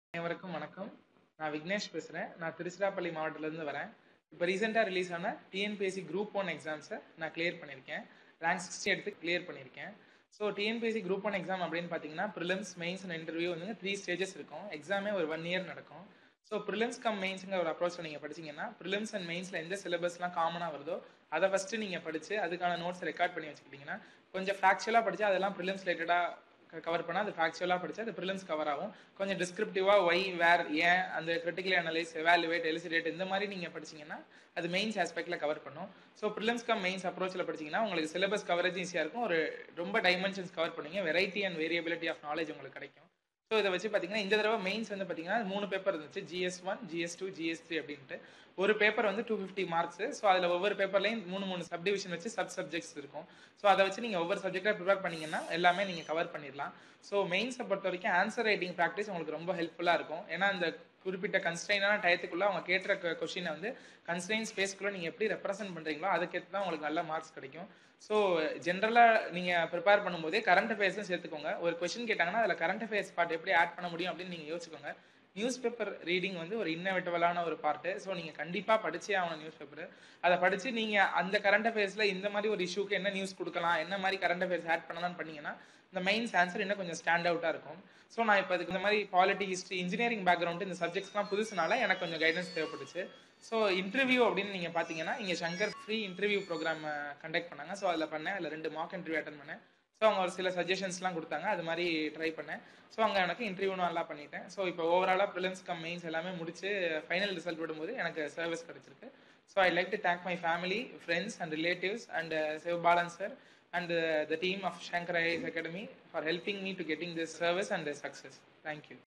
அனைவருக்கும் வணக்கம் நான் விக்னேஷ் பேசுகிறேன் நான் திருச்சிராப்பள்ளி மாவட்டத்திலேருந்து வரேன் இப்போ ரீசெண்டாக ரிலீஸ் ஆன டிஎன்பிஎஸ்சி குரூப் ஒன் எக்ஸாம்ஸை நான் கிளியர் பண்ணியிருக்கேன் ரேங்க் சிக்ஸ்டி எடுத்து கிளியர் பண்ணியிருக்கேன் so TNPSC group one exam அப்படின்னு பார்த்தீங்கன்னா ப்ரிலிம்ஸ் மெயின்ஸ் அண்ட் இன்டர்வியூ வந்து த்ரீ ஸ்டேஜஸ் இருக்கும் எக்ஸாமே ஒரு ஒன் இயர் நடக்கும் ஸோ ப்ரிலிம்ஸ் கம் மெயின்ஸுங்கிற ஒரு அப்ரோச்சில் நீங்கள் படிச்சீங்கன்னா ப்ரிலிம்ஸ் அண்ட் மெயின்ஸில் எந்த சிலபஸ்லாம் காமனாக வருதோ அதை ஃபஸ்ட்டு நீங்கள் படித்து அதுக்கான நோட்ஸ் ரெக்கார்ட் பண்ணி வச்சுக்கிட்டிங்கன்னா கொஞ்சம் ஃபேக்சுவலாக படித்து அதெல்லாம் ப்ரிலிம்ஸ் ரிலேட்டடாக கவர் பண்ணால் அது ஃபேக்சுவலாக படித்தா அது ப்ரிலிம்ஸ் கவர் ஆகும் கொஞ்சம் டிஸ்கிரிப்டிவாக ஒய் வேர் ஏன் அந்த கிரிட்டிக்கல் அனலைஸ் எவாலுவேட் எலிசிடேட் இந்த மாதிரி நீங்கள் படிச்சீங்கன்னா அது மெயின்ஸ் ஆஸ்பெக்டில் கவர் பண்ணும் ஸோ ப்ரிலிம்ஸ் கம் மெயின்ஸ் அப்ரோச்சில் படிச்சீங்கன்னா உங்களுக்கு சிலபஸ் கவரேஜ் ஈஸியாக இருக்கும் ஒரு ரொம்ப டைமென்ஷன்ஸ் கவர் பண்ணுவீங்க variety and variability of knowledge உங்களுக்கு கிடைக்கும் ஸோ இதை வச்சு பார்த்தீங்கன்னா இந்த தடவை மெயின்ஸ் வந்து பார்த்தீங்கன்னா மூணு பேப்பர் இருந்துச்சு GS one GS two GS three அப்படின்ட்டு ஒரு பேப்பர் வந்து டூ ஃபிஃப்டி மார்க்ஸ் ஸோ அதில் ஒவ்வொரு பேப்பர்லையும் மூணு மூணு சப் டிவிஷன் வச்சு சப் சப்ஜெக்ட்ஸ் இருக்கும் ஸோ அதை வச்சு நீங்கள் ஒவ்வொரு சப்ஜெக்டாக ப்ரிப்பேர் பண்ணீங்கன்னா எல்லாமே நீங்கள் கவர் பண்ணிடலாம் ஸோ மெயின்ஸை பொறுத்த வரைக்கும் ஆன்சர் ரைட்டிங் ப்ராக்டிஸ் உங்களுக்கு ரொம்ப ஹெல்ப்ஃபுல்லாக இருக்கும் ஏன்னா அந்த குறிப்பிட்ட கன்ஸ்ட்ரெயினான டயத்துக்குள்ளே அவங்க கேட்டுற கொஷினை வந்து கன்ஸ்ட்ரெயின் ஸ்பேஸ்க்குள்ளே நீங்கள் எப்படி ரெப்ரசென்ட் பண்ணுறீங்களோ அதுக்கேற்று தான் உங்களுக்கு நல்ல மார்க்ஸ் கிடைக்கும் ஸோ ஜென்ரலாக நீங்கள் ப்ரிப்பேர் பண்ணும்போதே கரண்ட் அஃபேர்ஸும் சேர்த்துக்கோங்க ஒரு கொஷின் கேட்டாங்கன்னா அதில் கரண்ட் அஃபேர்ஸ் பார்ட் எப்படி ஆட் பண்ண முடியும் அப்படின்னு நீங்கள் யோசிச்சுக்கோங்க நியூஸ் பேப்பர் ரீடிங் வந்து ஒரு இன்னோவேட்டிவலான ஒரு பார்ட்டு ஸோ நீங்கள் கண்டிப்பாக படிச்சே ஆகணும் நியூஸ் பேப்பர் அதை படித்து நீங்கள் அந்த கரண்ட் அஃபேர்ஸில் இந்த மாதிரி ஒரு இஷ்யூக்கு என்ன நியூஸ் கொடுக்கலாம் என்ன மாதிரி கரண்ட் அஃபேர்ஸ் ஆட் பண்ணலாம்னு பண்ணீங்கன்னா இந்த மெயின்ஸ் ஆன்சர் இன்னும் கொஞ்சம் ஸ்டாண்ட் அவுட்டாக இருக்கும் ஸோ நான் இப்போ அதுக்கு இந்த மாதிரி பாலிட்டி ஹிஸ்ட்ரி இன்ஜினியரிங் பேக்ரவுண்டு இந்த சப்ஜெக்ட்ஸ்லாம் புதுசுனால எனக்கு கொஞ்சம் கைடன்ஸ் தேவைப்பட்டுச்சு ஸோ இன்டர்வியூ அப்படின்னு நீங்கள் பார்த்தீங்கன்னா இங்கே Shankar free interview programme conduct பண்ணாங்க ஸோ அதில் பண்ணேன் அதில் ரெண்டு மார்க் இன்டர்வியூ அட்டன் பண்ணேன் ஸோ அவங்க ஒரு சில சஜஷன்ஸ்லாம் கொடுத்தாங்க அது மாதிரி ட்ரை பண்ணேன் ஸோ அங்கே எனக்கு இன்டர்வியூ நல்லா பண்ணிட்டேன் ஸோ இப்போ ஓவராலாக ப்ரிலிம்ஸ் கம் மெயின்ஸ் எல்லாமே முடிச்சு ஃபைனல் ரிசல்ட் விடும்போது எனக்கு சர்வீஸ் கிடச்சிருக்கு so I like to thank my family friends and relatives and Sivabalan sir and uh, the team of Shankar IAS Academy for helping me to getting this service and this success. Thank you.